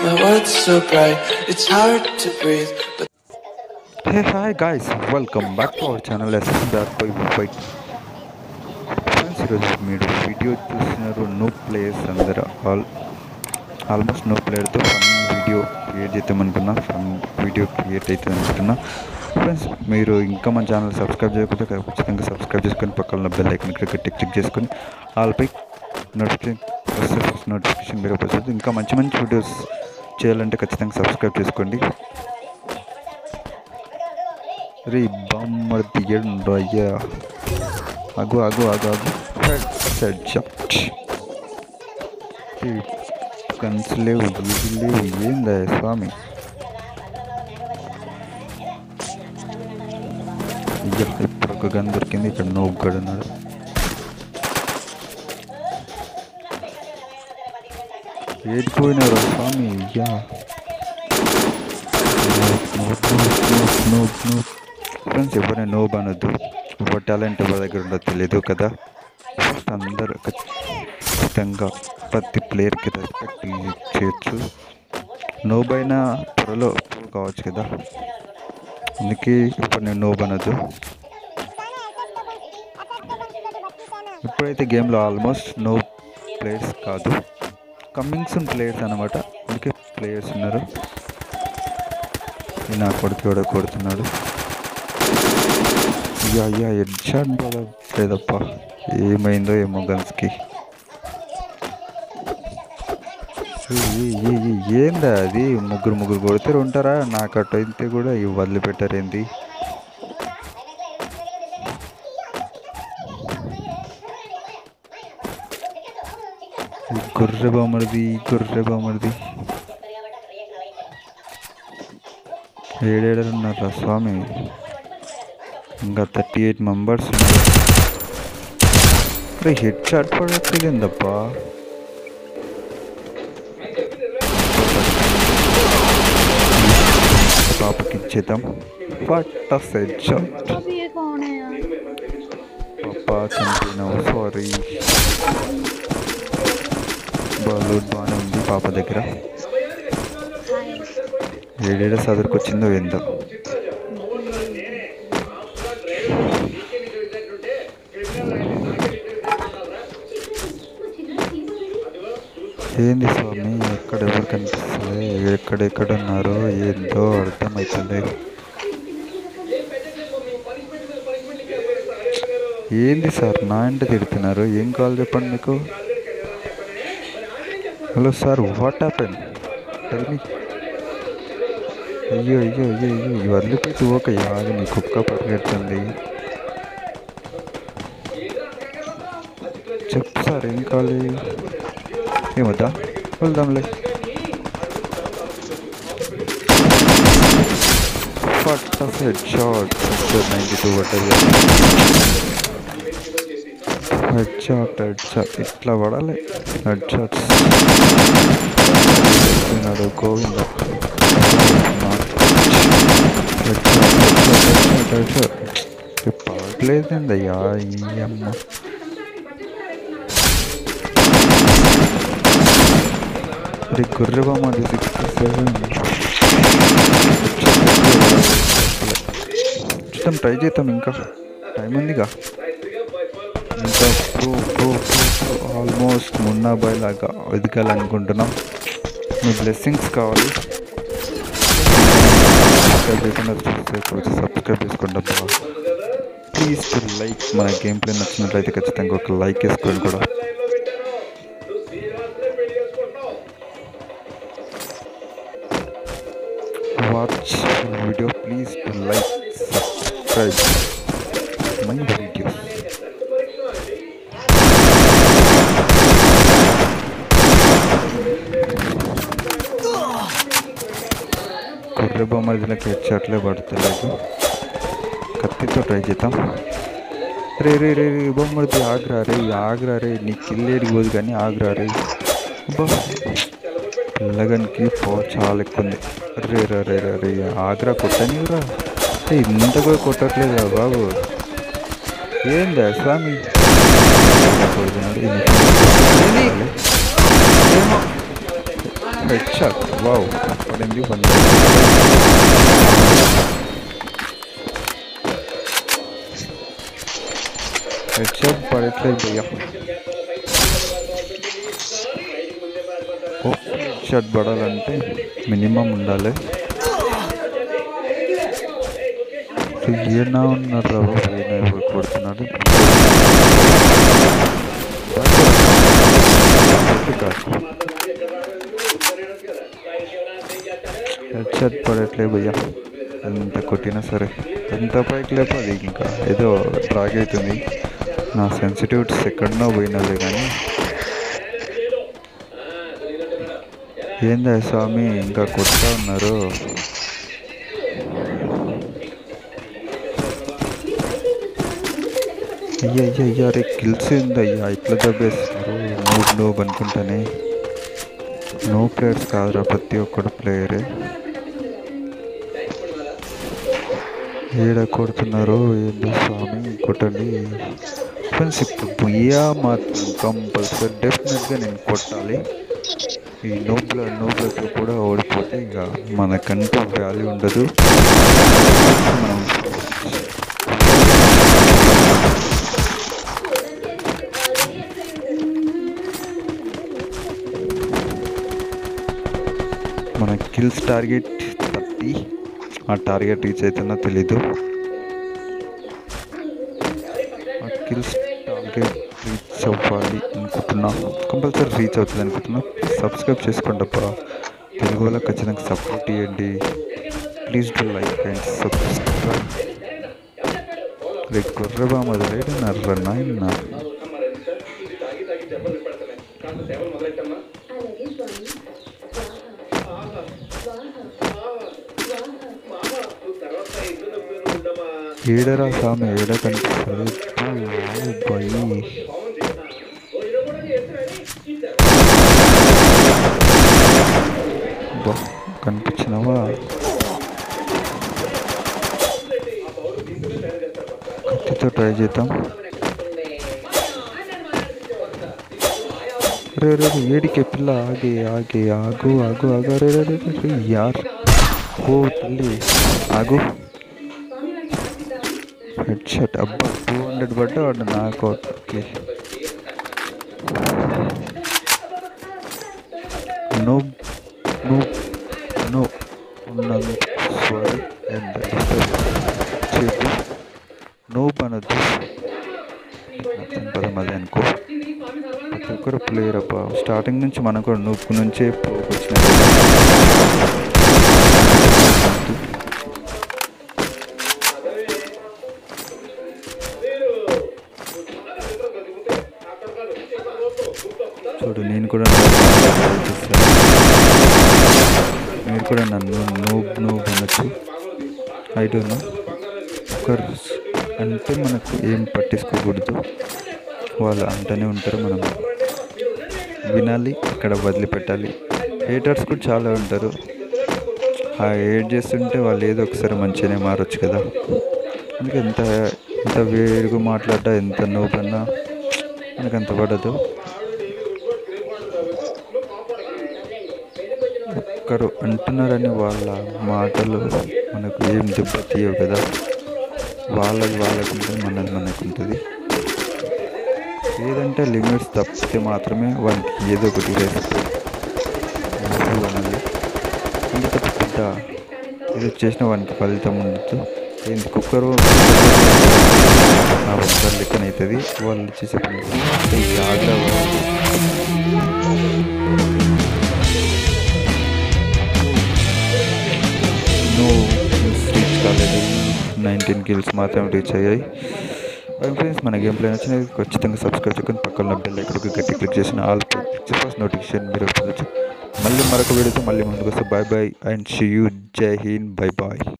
My world's so bright, it's hard to breathe. But hey hi guys welcome back to our channel SSR by bike friends ఈరోజు మీరు video చూస్తున్నారు no players అందరు all almost no ప్లేయర్తో fun video create చేద్దాం అనుకున్నా fun video create అవుతుంది అనుకుంటున్నా friends మీరు ఇంకా మన ఛానల్ సబ్స్క్రైబ్ చేయకపోతే ఖచ్చితంగా సబ్స్క్రైబ్ చేసుకొని పక్కన ఉన్న bell icon click tick tick చేసుకొని ఆల్పై నోటిఫికేషన్ వస్తే ఫస్ట్ నోటిఫికేషన్ మీరు వస్తుంది ఇంకా మంచి మంచి వీడియోస్ చేయాలంటే ఖచ్చితంగా సబ్స్క్రైబ్ చేసుకోండి రే బామ్మర్ది ఏండ్రా అయ్యా అగు అగు అగు అగు సెడ్ షాట్ గన్స్ లేవు ఇది లేవు ఏందా స్వామి అయ్యా ఇప్పుడు ఒక గన్ దొరికింది ఇక్కడ నో గడు ఉన్నాడు ఏడిపోయినారు స్వామి అయ్యా ఫ్రెండ్స్ ఎవరైనా నోబ్ అనొద్దు ఎవరి టాలెంట్ ఎవరి దగ్గర ఉండదు తెలియదు కదా ఫస్ట్ అందరూ ఖచ్చితంగా ప్రతి ప్లేయర్కి రెస్పెక్ట్ చేయొచ్చు నోబ్ అయినా త్వరలో pro కావచ్చు కదా అందుకే ఇప్పుడు నేను నోబ్ అనొద్దు ఇప్పుడైతే గేమ్లో ఆల్మోస్ట్ నో ప్లేయర్స్ కాదు కమ్మింగ్స్ ప్లేయర్స్ అనమాట అందుకే ప్లేయర్స్ ఉన్నారు ఈ నా కొడుకు ఎవడో కొడుతున్నాడు అయ్యా అయ్యా హెడ్ షాట్ లేదప్ప ఏమైందో ఏమో గన్స్కి ఏందా అది ముగ్గురు ముగ్గురు కొడితే ఉంటారా నాకు అటు అయితే కూడా ఇవి వదిలిపెట్టారేంది ఈ గొర్రె బామడిది ఈ గొర్రె బామడిది ఏడేడలు ఉన్నారా స్వామి ఇంకా థర్టీ ఎయిట్ మెంబర్స్ ఉన్నారు హెడ్ షాట్ పడట్లేదప్పా పాపకి ఇచ్చేద్దాం ఫట్ హెడ్ షాట్ अब ये कौन है यार పాపా చనిపోయినావు సారీ బాలూట్ బాగానే ఉంది పాప దగ్గర ఏడేడ చదువుకొచ్చిందో ఏందో ఏంది స్వామి ఎక్కడ ఎవరు కనిపిస్తుంది ఎక్కడెక్కడ ఉన్నారో ఏందో అర్థమవుతుంది ఏంది సార్ నా ఇంటి తిడుతున్నారు ఏం కావాలి చెప్పండి మీకు hello sir what happen tell me అయ్యో అయ్యో అయ్యో అయ్యో ఈ వదిలిపెట్టి ఓకే యాది నీ కుక్క పరిగెడుతుంది చెప్పు సార్ ఏం కావాలి ఏమొద్దా వెళ్దాంలే ఫట్ హెడ్ షాట్ నైంటీ టూ పట్టది హెడ్ షాట్ హెడ్ షాట్ ఇట్లా పడాలి హెడ్ షాట్స్ నాడు గోవింద హెడ్ షాట్ హెడ్ షాట్ పడలేదండి అయ్యా ఈ అమ్మ అరే గొర్రె బామ్మ అది సిక్స్ సెవెన్ చూద్దాం ట్రై చేద్దాం ఇంకా టైం ఉందిగా ఇంకా pro pro pro almost Munnabhai లాగా ఎదగాలనుకుంటున్నాం మీ బ్లెస్సింగ్స్ కావాలి సబ్స్క్రైబ్ చేయకుండా చూస్తే సబ్స్క్రైబ్ చేసుకుంటాం బాగా ప్లీజ్ లైక్ మన గేమ్ ప్లే నచ్చినట్లయితే ఖచ్చితంగా ఒక లైక్ వేసుకోండి కూడా watch the video please to like subscribe my videos కొర్రె బొమ్మలకి హెడ్షాట్లే పడతలేదు కత్తితో ట్రై చేద్దాం రే రే రే రే బొమ్మడిది ఆగ్రా రే ఆగ్రా రే నీ కిల్లేడికి పోదు కానీ ఆగ్రా రే అబ్బా పిల్లగానికి పవర్ చాలా ఎక్కువ ఉంది రే రే రే రే రే ఆగ్రా కొట్టనివ్వరా ఏ ఇంత కూడా కొట్టట్లేదా బాబు ఏందా స్వామి కొడుతున్నాడు. ఇది ఏమో హెడ్ షాట్ వావ్ పడింది వన్ హెడ్ షాట్ పడట్లేదు భయ్యా ఓ హెడ్ షాట్ పడాలంటే మినిమం ఉండాలి ఈయన ఉన్నారు రా బాబు, ఈయన ఎవరు కొడుతున్నాడు హెడ్ షాట్ పడట్లే భయ్యా ఎంత కొట్టినా సరే ఎంత పైకి లేపది ఇంకా ఏదో డ్రాగ్ అవుతుంది నా సెన్సిటివిటీస్ ఎక్కడనో పోయినలే కానీ ఏందా స్వామి ఇంకా కొడతా ఉన్నారు అయ్యా అయ్యా అయ్యా రే కిల్స్ ఏందయ్యా ఇట్లా దబ్బేస్తారు నూబ్ నూబ్ అనుకుంటానే నో ప్లేయర్స్ కాదురా ప్రతి ఒక్కడు ప్లేయరే ఏడ కొడుతున్నారు ఏందో స్వామి కొట్టండి ఫ్రెండ్స్ ఇప్పుడు బుయ్యా మాత్రం కంపల్సరీ డెఫినెట్గా నేను కొట్టాలి ఈ నోబ్ల నోబ్లతో కూడా ఓడిపోతే ఇక మనకంటూ వాల్యూ ఉండదు మనం మన కిల్స్ టార్గెట్ థర్టీ ఆ టార్గెట్ రీచ్ అవుతుందో తెలీదు ఆ కిల్స్ టార్గెట్ రీచ్ అవ్వాలి అనుకుంటున్నా కంపల్సరీ రీచ్ అవుతుంది అనుకుంటున్నా సబ్స్క్రైబ్ చేసుకోండి అబ్బా తెలుగు వల్ల ఖచ్చితంగా సపోర్ట్ ఇవ్వండి please do like and subscribe రే కుర్రబా మొదలైన నర్ర నాయన ఏడరా స్వామి ఏడ కనిపిస్తుంది బాయ్ బా కనిపించినవా కత్తితో ట్రై చేద్దాం రే రే రే, ఏడికే పిల్ల ఆగే ఆగే ఆగు ఆగు ఆగు రే రే రే రే, రే యార్ ఓ తల్లి ఆగు హెడ్ షాట్ అబ్బా టూ హండ్రెడ్ పడ్డా వాడు నాకు ఓకే నో నో నో ఉన్నాను సారీ అండ్ చేతి నో అనొద్దు అర్థం పదం అదే అనుకో ప్రతి ఒక్కరు ప్లేయర్ అబ్బా స్టార్టింగ్ నుంచి మనం కూడా నూపు నుంచే పోకు వచ్చిన చూడు నేను కూడా try చేస్తాను. మీరు కూడా నన్ను నూబ్ నూబ్ అనొచ్చు ఐ డోంట్ నో ఒకరు అంటే మనకు ఏం పట్టించుకోకూడదు వాళ్ళు అంటూనే ఉంటారు మనం వినాలి ఇక్కడ వదిలిపెట్టాలి హేటర్స్ కూడా చాలా ఉంటారు ఆ ఏడ్ చేస్తుంటే వాళ్ళు ఏదో ఒకసారి మంచిగానే మారొచ్చు కదా అందుకే ఎంత ఎంత వేరుగా మాట్లాడ్డా ఎంత నోపన్నా మనకు అంత పడదు ఒక్కరు అంటున్నారని వాళ్ళ మాటలు మనకు ఏం దెబ్బ తీయవు కదా వాళ్ళది వాళ్ళకు ఉంటుంది మనది మనకు ఉంటుంది ఏదంటే లిమిట్స్ తప్పితే మాత్రమే వానికి ఏదో ఒకటి వేస్తారు అంత తప్ప పెద్ద ఏదో చేసిన వానికి ఫలితం ఉండదు ఏంది కుక్కరు ఆ ఒక్కరు లెక్కన అవుతుంది వాళ్ళు చేసే పని జాగ్రత్త నో రీచ్ కాలేదు నైన్టీన్ కిల్స్ మాత్రమే రీచ్ అయ్యాయి అండ్ ఫ్రెండ్స్ మన గేమ్ ప్లే నచ్చినది ఖచ్చితంగా సబ్స్క్రైబ్ చేసుకొని పక్కన బెల్ ఐకన్కి గట్టి క్లిక్ చేసిన ఆల్ ఫస్ట్ నోటిఫికేషన్ మీరు పొందొచ్చు మళ్ళీ మరొక వీడియోతో మళ్ళీ ముందుకు వస్తే bye bye and see you జై హింద్ బై బాయ్